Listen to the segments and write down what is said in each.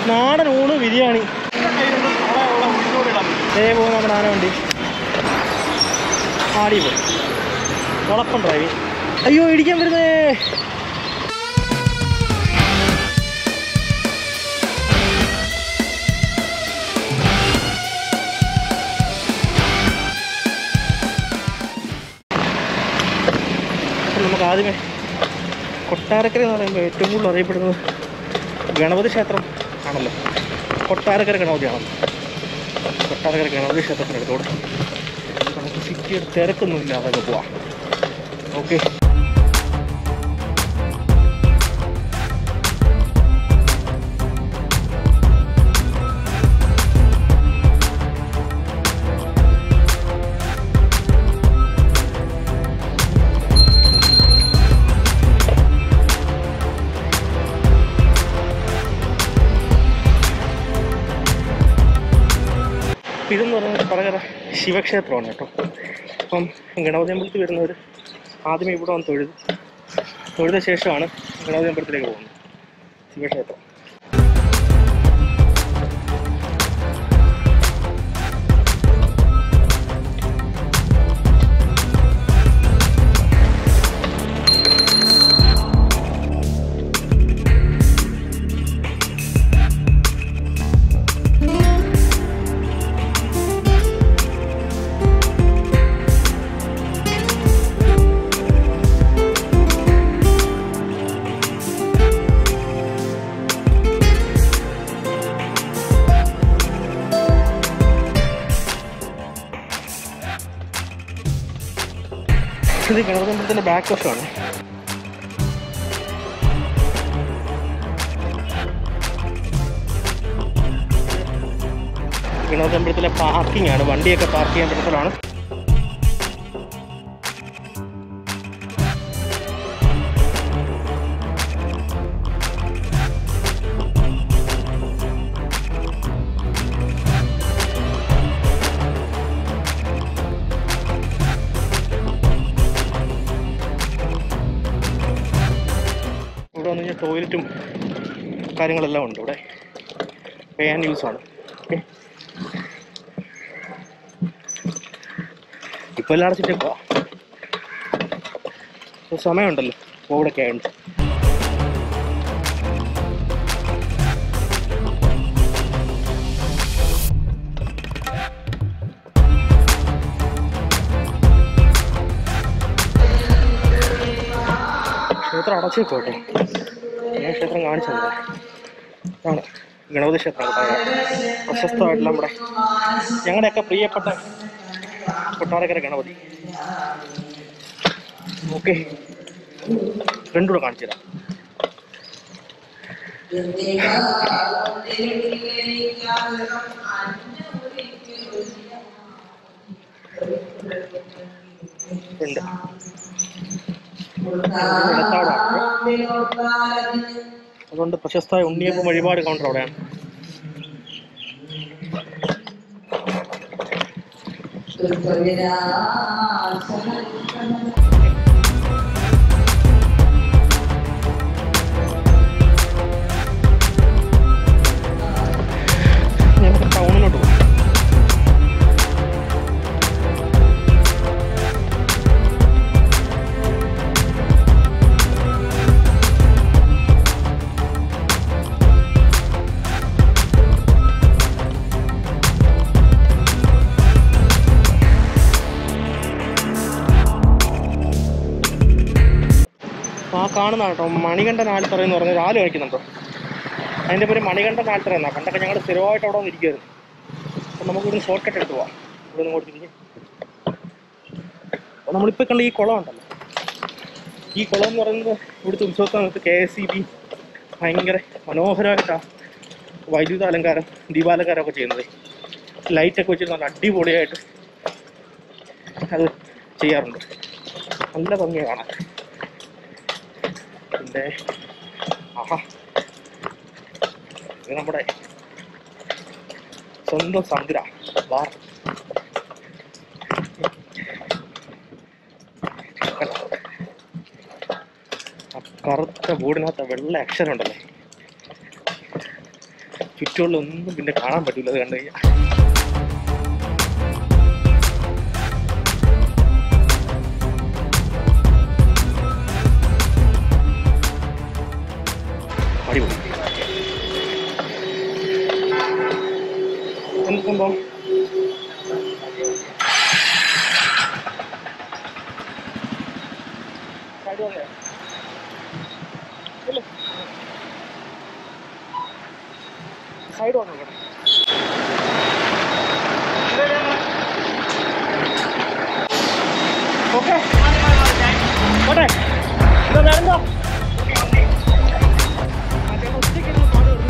നാടൻ ഊണ് ബിരിയാണി ദേ പോകുന്ന നമ്മുടെ ആന വണ്ടി ആടി പോയി ഉളപ്പം ഡ്രൈവിങ് അയ്യോ ഇടിക്കാൻ വരുന്നേ അപ്പോൾ നമുക്ക് ആദ്യമേ കൊട്ടാരക്കര എന്ന് പറയുമ്പോൾ ഏറ്റവും കൂടുതൽ അറിയപ്പെടുന്നത് ഗണപതി ക്ഷേത്രം ആണല്ലോ കൊട്ടാരക്കര ഗണപതിയാണല്ലോ കൊട്ടാരക്കര ഗണപതി ക്ഷേത്രത്തിൻ്റെ അടുത്തോട് നമുക്ക് സിറ്റിയുടെ തിരക്കൊന്നും ഇല്ലാതെ പോവാം ഓക്കെ ഇതെന്ന് പറയുന്നത് പറകര ശിവക്ഷേത്രമാണ് കേട്ടോ അപ്പം ഗണപതി അമ്പലത്തിൽ വരുന്നവർ ആദ്യമേ ഇവിടെ വന്ന് തൊഴുത് തൊഴുത ശേഷമാണ് ഗണപതി അമ്പലത്തിലേക്ക് പോകുന്നത് ശിവക്ഷേത്രം ഇത് ഗണപതി അമ്പലത്തിൻ്റെ ബാക്ക് വശമാണ് ഗണപതി അമ്പലത്തിലെ പാർക്കിംഗ് ആണ് വണ്ടിയൊക്കെ പാർക്ക് ചെയ്യാൻ പറ്റുന്നതാണ് ഇവിടെ വന്നു കഴിഞ്ഞാൽ ടോയ്ലറ്റും കാര്യങ്ങളെല്ലാം ഉണ്ട് ഇവിടെ പേ ആൻഡ് യൂസ് ആണ് ഓക്കെ ഇപ്പോൾ എല്ലാം അടച്ചിട്ട് പോവാം ഇപ്പൊ സമയമുണ്ടല്ലോ കോവിഡൊക്കെ ആയതുകൊണ്ട് ക്ഷേത്രം അടച്ചേക്കോ കേട്ടോ ഞാൻ ക്ഷേത്രം കാണിച്ചത് ആണ് ഗണപതി ക്ഷേത്രം കേട്ടോ പ്രശസ്തമായിട്ടുള്ള നമ്മുടെ ഞങ്ങളുടെയൊക്കെ പ്രിയപ്പെട്ട കൊട്ടാരക്കര ഗണപതി ഓക്കെ രണ്ടുകൂടെ കാണിച്ചു തരാം ഉണ്ട് അതുകൊണ്ട് പ്രശസ്തമായ ഉണ്ണിയപ്പം വഴിപാട് കൗണ്ടർ അവിടെയാണ് നമുക്ക് ടൗണിലോട്ട് പോകാം ആ കാണുന്ന കേട്ടോ മണികണ്ഠൻ ആൽത്തറ എന്ന് പറഞ്ഞ രാല് കളിക്കുന്നുണ്ടോ അതിൻ്റെ പേര് മണികണ്ഠൻ ആൽത്തറ എന്നാ പണ്ടൊക്കെ ഞങ്ങൾ സ്ഥിരമായിട്ട് അവിടെ വന്നിരിക്കുമായിരുന്നു അപ്പം നമുക്ക് ഇവിടുന്ന് ഷോർട്ട് കട്ട് എടുത്ത് പോവാം ഇവിടെ നിന്ന് തിരിഞ്ഞ് അപ്പോൾ നമ്മളിപ്പോൾ കണ്ട ഈ കുളം ഉണ്ടല്ലോ ഈ കുളം എന്ന് പറയുന്നത് ഇവിടുത്തെ ഉത്സവത്തിനകത്ത് കെ എസ് ഇ ബി ഭയങ്കര മനോഹരമായിട്ടാണ് വൈദ്യുത അലങ്കാരം ദീപാലങ്കാരം ഒക്കെ ചെയ്യുന്നത് ലൈറ്റൊക്കെ വെച്ചിട്ട് നല്ല അടിപൊളിയായിട്ട് അത് ചെയ്യാറുണ്ട് നല്ല ഭംഗിയാണ് കാണാൻ പിന്നെ ആഹാ ഇത് നമ്മുടെ സ്വന്തം സന്ദ്ര ബാർ ആ കറുത്ത ബോർഡിനകത്ത് വെള്ള അക്ഷരം ഉണ്ടല്ലേ ചുറ്റുകളിലൊന്നും പിന്നെ കാണാൻ പറ്റില്ല അത് കണ്ടു കഴിഞ്ഞാൽ അടിപൊളി എന്ത് സംഭവം സൈഡ് വന്നേ ഇല്ല സൈഡ് വന്നു ഇവിടെ ഓക്കെ പോട്ടെ എന്താ വേറെന്താ ഉച്ചയ്ക്ക് പാട് വരുന്നു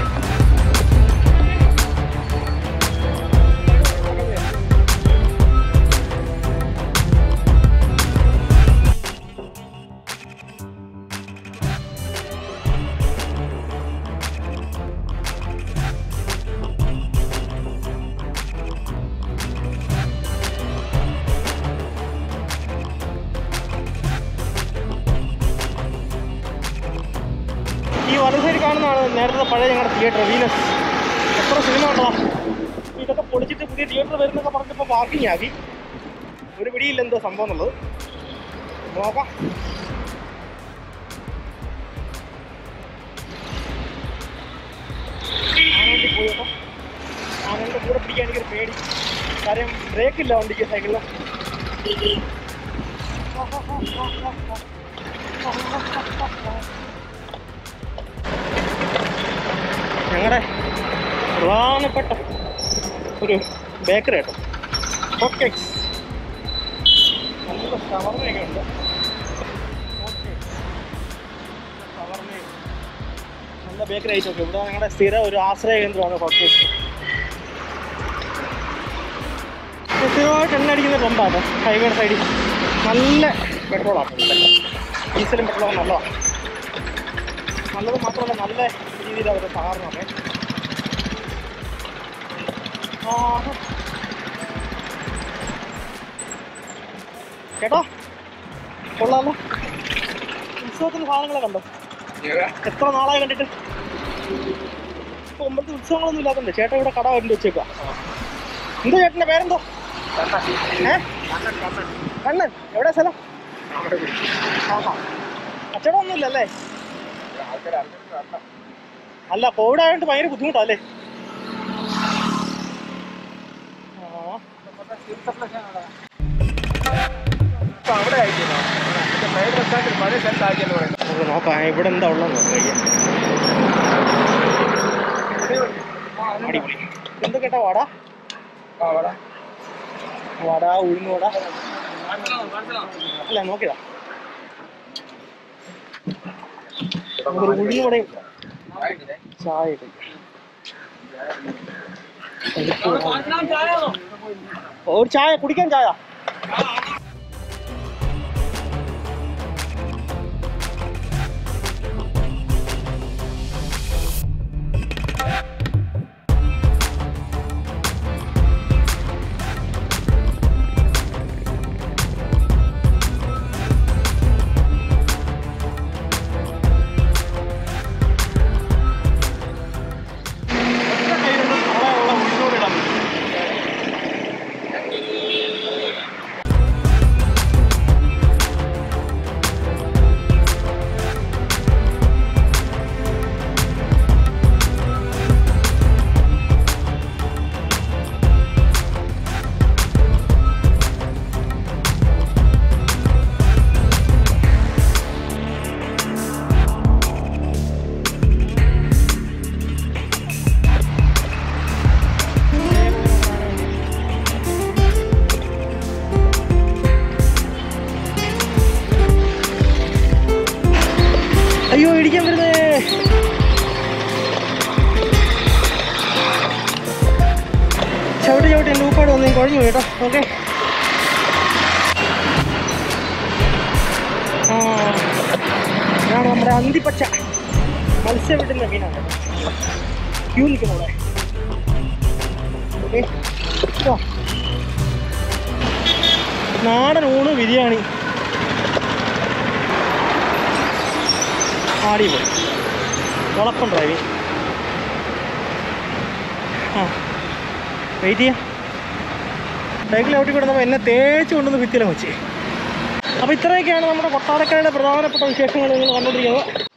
ഈ വലത് സൈഡ് കാണുന്നതാണ് നേരത്തെ പഴയ ഞങ്ങളുടെ തിയേറ്റർ വീനസ് എത്ര സിനിമ ഉണ്ടോ ഇതൊക്കെ പൊളിച്ചിട്ട് പുതിയ തിയേറ്റർ വരുന്നൊക്കെ പറഞ്ഞപ്പോൾ പാർക്കിംഗ് ആക്കി ഒരു പിടിയില്ല എന്തോ സംഭവം എന്നുള്ളത് നോക്കാം ആനവണ്ടി പോയി കേട്ടോ ആനയുടെ കൂടെ പിടിക്കാൻ എനിക്കൊരു പേടി കാര്യം ബ്രേക്ക് ഇല്ല വണ്ടിക്ക് സൈക്കിളിൽ ഞങ്ങളുടെ പ്രധാനപ്പെട്ട ഒരു ബേക്കറി കേട്ടോ ഹോട്ട് കേക്ക്സ് നല്ല ഷവർമയൊക്കെ ഉണ്ട് ഹോട്ട് കേക്ക്സ് ഷവർമയും നല്ല ബേക്കറി ഐറ്റം ഒക്കെ ഇവിടെ ഞങ്ങളുടെ സ്ഥിര ഒരു ആശ്രയ കേന്ദ്രമാണ് ഹോട്ട് കേക്ക്സ് സ്ഥിരമായിട്ട് എണ്ണ അടിക്കുന്ന പമ്പാണ് ഹൈവേയുടെ സൈഡിൽ നല്ല പെട്രോളാണ് ഡീസലും പെട്രോളും നല്ലതാണ് നല്ലത് മാത്രമല്ല നല്ല രീതിയിൽ അവരുടെ സഹകരണമൊക്കെ ആഹാ. ചേട്ടാ കൊള്ളാമല്ലോ ഉത്സവത്തിന് സാധനങ്ങളെ കണ്ടോ എത്ര നാളായി കണ്ടിട്ട് ഇപ്പൊ ഒമ്പത് ഉത്സവങ്ങളൊന്നും ഇല്ലാത്തണ്ട് ചേട്ടൻ ഇവിടെ കട കണ്ടു വെച്ചേക്കുക എന്തോ ചേട്ടൻ്റെ പേരെന്തോ ഏ കണ്ണൻ എവിടെ സ്ഥലം ആഹാ കച്ചവടം ഒന്നുമില്ലല്ലേ അല്ല കോവിഡ് ആയതുകൊണ്ട് ഭയങ്കര ബുദ്ധിമുട്ടല്ലേ അവിടെ ആയിരിക്കുന്നു മെയിൻ റെസ്റ്റോറൻറ്റിൽ പഴയ സ്ഥലത്ത് ആക്കിയെന്ന് പറയുന്നത് നമുക്ക് നോക്കാം ഇവിടെ എന്താ ഉള്ളതെന്ന് നോക്കാം കഴിയാൻ അടിപൊളി എന്ത് കേട്ടാ വട അവിടെ വട ഉഴുന്ന് വട അല്ല നോക്കിയതാ നമുക്കൊരു ഉഴുന്ന് വടയും ചായ ഒരു ചായ കുടിക്കാൻ ചായ ഒറ്റ കയ്യിലുള്ള നാളെയുള്ള ഉഴുന്നോട് ഇടാൻ പറ്റും അയ്യോ ഇടിക്കാൻ വരുന്നേ ചവിട്ടി ചവിട്ടി എൻ്റെ ഊപ്പാട് വന്നു കുഴഞ്ഞു പോയി കേട്ടോ ഓക്കെ ആ ഇതാണ് നമ്മുടെ അന്തിപ്പച്ച മത്സ്യം വിടുന്ന മീനാണ് ക്യൂ നിൽക്കുന്നു ഇവിടെ ഓക്കെ നാടൻ ഊണ് ബിരിയാണി അടിപൊളി ഉളപ്പം ഡ്രൈവിങ് ആ വെയിറ്റ് ചെയ്യാം സൈക്കിൾ ഔട്ടി കിടന്നപ്പോൾ എന്നെ തേച്ച് കൊണ്ടുവന്ന് ഭിത്തിയിലും വെച്ച് അപ്പോൾ ഇത്രയൊക്കെയാണ് നമ്മുടെ കൊട്ടാരക്കരയുടെ പ്രധാനപ്പെട്ട വിശേഷങ്ങൾ നിങ്ങൾ കണ്ടുകൊണ്ടിരിക്കുന്നത്